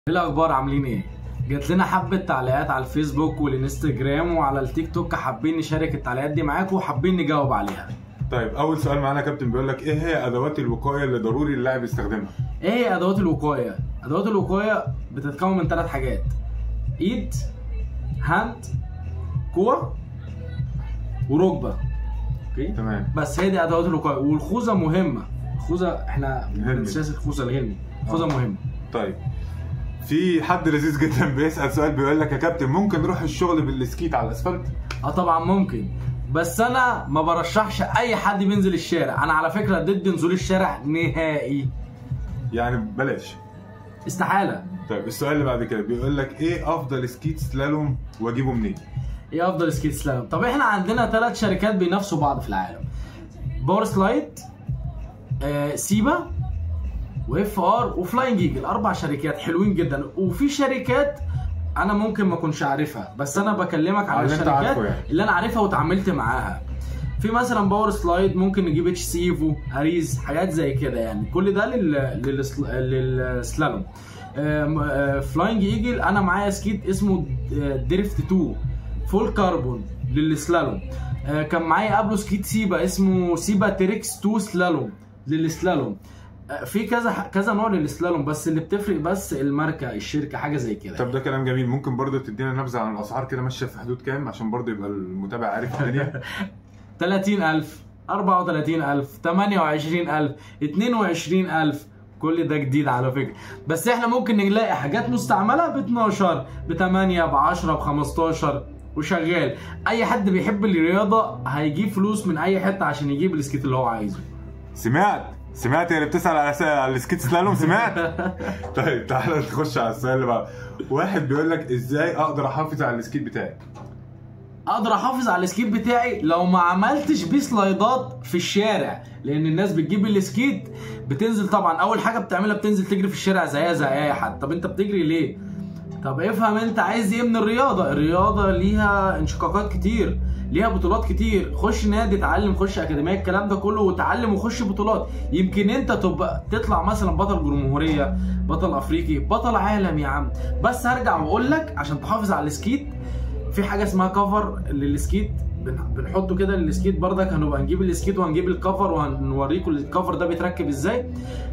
ايه الاخبار عاملين ايه جات لنا حبه تعليقات على الفيسبوك والانستجرام وعلى التيك توك حابين نشارك التعليقات دي معاكم وحابين نجاوب عليها طيب اول سؤال معانا يا كابتن بيقول لك ايه هي ادوات الوقايه اللي ضروري اللاعب يستخدمها ايه هي ادوات الوقايه ادوات الوقايه بتتكون من ثلاث حاجات ايد هاند كوع وركبه اوكي تمام بس هي دي ادوات الوقايه والخوذه مهمه الخوذه احنا الهلمت. بنساس الخوذه الهلمي الخوذه مهمه طيب في حد لذيذ جدا بيسال سؤال بيقول لك يا كابتن ممكن نروح الشغل بالسكيت على الاسفلت اه طبعا ممكن بس انا ما برشحش اي حد بينزل الشارع انا على فكره ضد نزول الشارع نهائي يعني بلاش استحاله طيب السؤال اللي بعد كده بيقول لك ايه افضل سكيت سلالوم واجيبه منين ايه افضل سكيت سلالوم طب احنا عندنا ثلاث شركات بينافسوا بعض في العالم باور سلايد آه سيبا واف ار وفلاينج ايجل اربع شركات حلوين جدا وفي شركات انا ممكن ما اكونش عارفها بس انا بكلمك على اللي انت الشركات عارفه يعني. اللي انا عارفها وتعاملت معاها في مثلا باور سلايد ممكن نجيب اتش سيفو اريز حاجات زي كده يعني كل ده لل للسل- للسلالوم آم، آه، فلاينج ايجل انا معايا سكيت اسمه آه، دريفت 2 فول كربون للسلالوم آه، كان معايا قبله سكيت سيبا اسمه سيبا تريكس 2 سلالوم للسلالوم آه، في كذا كذا نوع للسلالوم بس اللي بتفرق بس الماركه الشركه حاجه زي كده طب ده كلام جميل ممكن برضه تدينا نبذه عن الاسعار كده ماشيه في حدود كام عشان برضه يبقى المتابع عارف الدنيا 30000 34000 28000 22000 كل ده جديد على فكره بس احنا ممكن نلاقي حاجات مستعمله ب 12 ب 8 ب 10 ب 15 وشغال اي حد بيحب الرياضه هيجيب فلوس من اي حته عشان يجيب السكيت اللي هو عايزه سمعت سمعت اللي بتسال على س- على السكيت سلالوم سمعت طيب تعالى نخش على السؤال اللي بعده واحد بيقول لك ازاي اقدر احافظ على السكيت بتاعي اقدر احافظ على السكيت بتاعي لو ما عملتش بيه سلايدات في الشارع لان الناس بتجيب السكيت بتنزل طبعا اول حاجه بتعملها بتنزل تجري في الشارع زيها زي اي حد طب انت بتجري ليه طب افهم انت عايز ايه من الرياضه الرياضه ليها انشقاقات كتير ليها بطولات كتير خش نادي اتعلم خش اكاديميه الكلام ده كله وتعلم وخش بطولات يمكن انت تبقى تطلع مثلا بطل جمهوريه بطل افريقي بطل عالم يا عم بس هرجع واقول لك عشان تحافظ على السكيت في حاجه اسمها كفر للسكيت بن- بنحطه كده للسكيت برضك هنبقى نجيب السكيت وهنجيب الكفر وهنوريكم الكفر ده بيتركب ازاي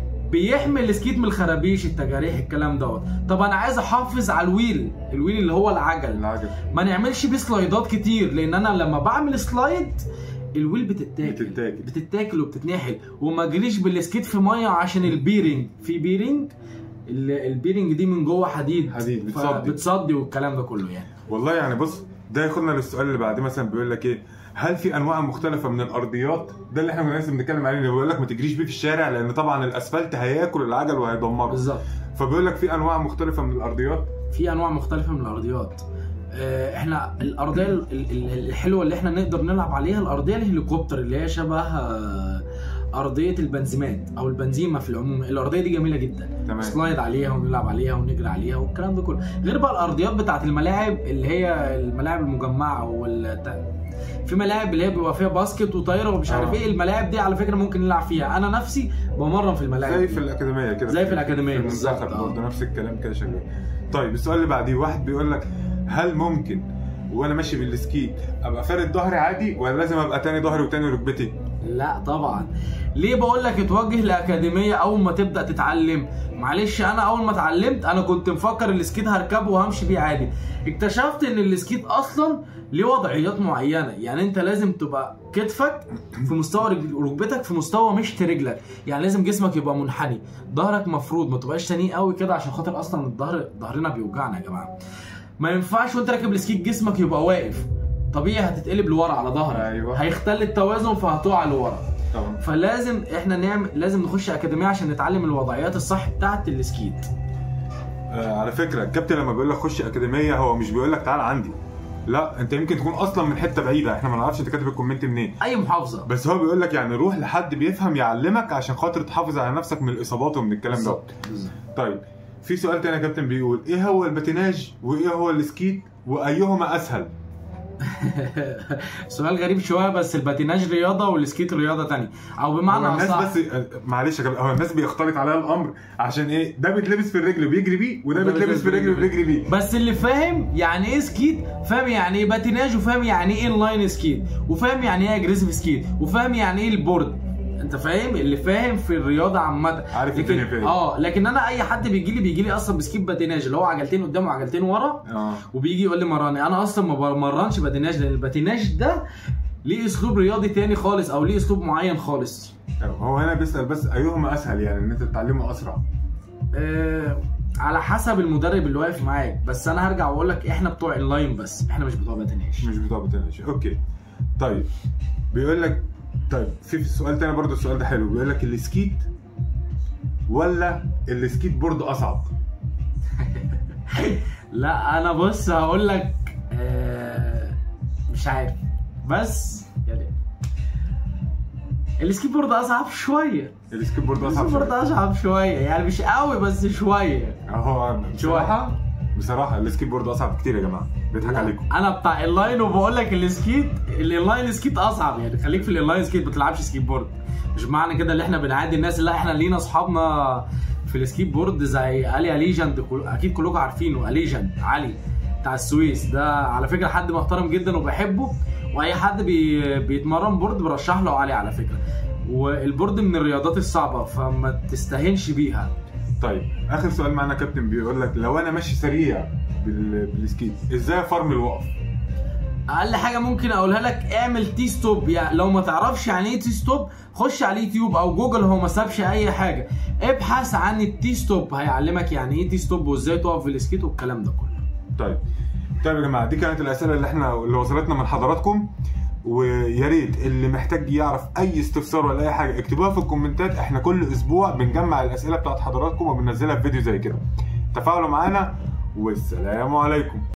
بيحمي السكيت من الخرابيش التجاريح الكلام دوت طب انا عايز احافظ على الويل الويل اللي هو العجل العجب ما نعملش بيه سلايدات كتير لان انا لما بعمل سلايد الويل بتتاكل بتتاكل. بتتاكل وبتتنحل وما اجريش بالسكيت في ميه عشان البيرنج في بيرنج ال- البيرنج دي من جوه حديد حديد، بتصدي. بتصدي والكلام ده كله يعني والله يعني بص ده ياخدنا للسؤال اللي بعديه مثلا بيقول لك ايه هل في انواع مختلفه من الارضيات ده اللي احنا كنا لسه بنتكلم عليه اللي بيقول لك ما تجريش بيه في الشارع لان طبعا الاسفلت هياكل العجل وهيدمره بالظبط فبيقول لك في انواع مختلفه من الارضيات في انواع مختلفه من الارضيات آه، احنا الارضيه ال- ال- الحلوه اللي احنا نقدر نلعب عليها الارضيه الهليكوبتر اللي هي شبه آه، ارضيه البنزيمات او البنزيمه في العموم الارضيه دي جميله جدا تمام. سلايد عليها ونلعب عليها ونجري عليها والكلام ده كله غير بقى الارضيات بتاعت الملاعب اللي هي الملاعب المجمعه وال في ملاعب اللي هي بيبقى فيها باسكت وطايره ومش عارف آه. ايه الملاعب دي على فكره ممكن نلعب فيها انا نفسي بمرن في الملاعب زي دي. في الاكاديميه كده زي في الأكاديمية في بالظبط، المنتخب آه. برضه نفس الكلام كده شغال طيب السؤال اللي بعديه واحد بيقول لك هل ممكن وانا ماشي بالسكيت ابقى فارد ظهري عادي ولا لازم ابقى تاني ظهري وتاني ركبتي لا طبعا ليه بقول لك اتوجه لاكاديميه اول ما تبدا تتعلم معلش انا اول ما اتعلمت انا كنت مفكر السكيت هركبه وهمشي بيه عادي اكتشفت ان السكيت اصلا ليه وضعيات معينه يعني انت لازم تبقى كتفك في مستوى رجل- ركبتك في مستوى مشط رجلك يعني لازم جسمك يبقى منحني ظهرك مفروض ما تبقاش تاني قوي كده عشان خاطر اصلا الظهر ظهرنا بيوجعنا يا جماعه ما ينفعش وانت راكب السكيت جسمك يبقى واقف طبيعي هتتقلب لورا على ظهرك أيوة. هيختل التوازن فهتقع لورا طبعا فلازم احنا نعمل لازم نخش اكاديميه عشان نتعلم الوضعيات الصح بتاعت السكيت آه على فكره الكابتن لما بيقول لك خش اكاديميه هو مش بيقول لك تعال عندي لا انت يمكن تكون اصلا من حته بعيده احنا ما نعرفش انت كاتب الكومنت منين اي محافظه بس هو بيقول لك يعني روح لحد بيفهم يعلمك عشان خاطر تحافظ على نفسك من الاصابات ومن الكلام ده بالظبط بالظبط. طيب في سؤال تاني يا كابتن بيقول ايه هو الباتيناج وايه هو السكيت وايهما اسهل سؤال غريب شويه بس الباتيناج رياضه والسكيت رياضه تانية او بمعنى هو الناس اصح بس معلش يا جماعه هو الناس بيختلط عليها الامر عشان ايه ده بيتلبس في الرجل وبيجري بيه وده بيتلبس في الرجل وبيجري بيه بس اللي فاهم يعني ايه سكيت فاهم يعني ايه باتيناج وفاهم يعني ايه انلاين سكيت وفاهم يعني ايه اجريسيف سكيت وفاهم يعني ايه البورد انت فاهم اللي فاهم في الرياضه عامه عارف لكن الدنيا فيها إيه. اه لكن انا اي حد بيجي لي بيجي لي اصلا بسكيت باتيناج اللي هو عجلتين قدام وعجلتين ورا اه وبيجي يقول لي مراني انا اصلا ما بمرنش باتيناج لان الباتيناج ده ليه اسلوب رياضي تاني خالص او ليه اسلوب معين خالص هو هنا بيسال بس ايهما اسهل يعني ان انت تتعلمه اسرع آه على حسب المدرب اللي واقف معاك بس انا هرجع واقول لك احنا بتوع اللاين بس احنا مش بتوع باتيناج مش بتوع بتناقش اوكي طيب بيقول لك طيب في في سؤال تاني برضه السؤال ده حلو بيقول لك السكيت ولا السكيت بورد اصعب لا انا بص هقول لك آه مش عارف بس يعني السكيت بورد اصعب شويه السكيت بورد اصعب السكيت بورد شوية. اصعب شويه يعني مش قوي بس شويه اهو بصراحه بصراحه السكيت بورد اصعب كتير يا جماعه بيضحك لا، عليكم انا بتاع اللاين وبقول لك السكيت الانلاين سكيت اصعب يعني خليك في الانلاين سكيت ما تلعبش سكيت بورد مش معنى كده اللي احنا بنعادي الناس لا احنا لينا اصحابنا في السكيت بورد زي الي اليجند كل- اكيد كلكم عارفينه اليجند علي بتاع السويس ده على فكره حد محترم جدا وبحبه واي حد بي بيتمرن بورد برشح له علي على فكره والبورد من الرياضات الصعبه فما تستهينش بيها طيب اخر سؤال معانا يا كابتن بيقول لك لو انا ماشي سريع بال... بالسكيت ازاي افرمل واقف اقل حاجه ممكن اقولها لك اعمل تي ستوب يعني لو ما تعرفش يعني ايه تي ستوب خش على اليوتيوب او جوجل هو ما سابش اي حاجه ابحث عن التي ستوب هيعلمك يعني ايه تي ستوب وازاي تقف في السكيت والكلام ده كله طيب طيب يا جماعه دي كانت الاسئله اللي احنا اللي وصلتنا من حضراتكم ويا ريت اللي محتاج يعرف اي استفسار ولا اي حاجه اكتبوها في الكومنتات احنا كل اسبوع بنجمع الاسئله بتاعت حضراتكم وبننزلها في فيديو زي كده تفاعلوا معانا والسلام عليكم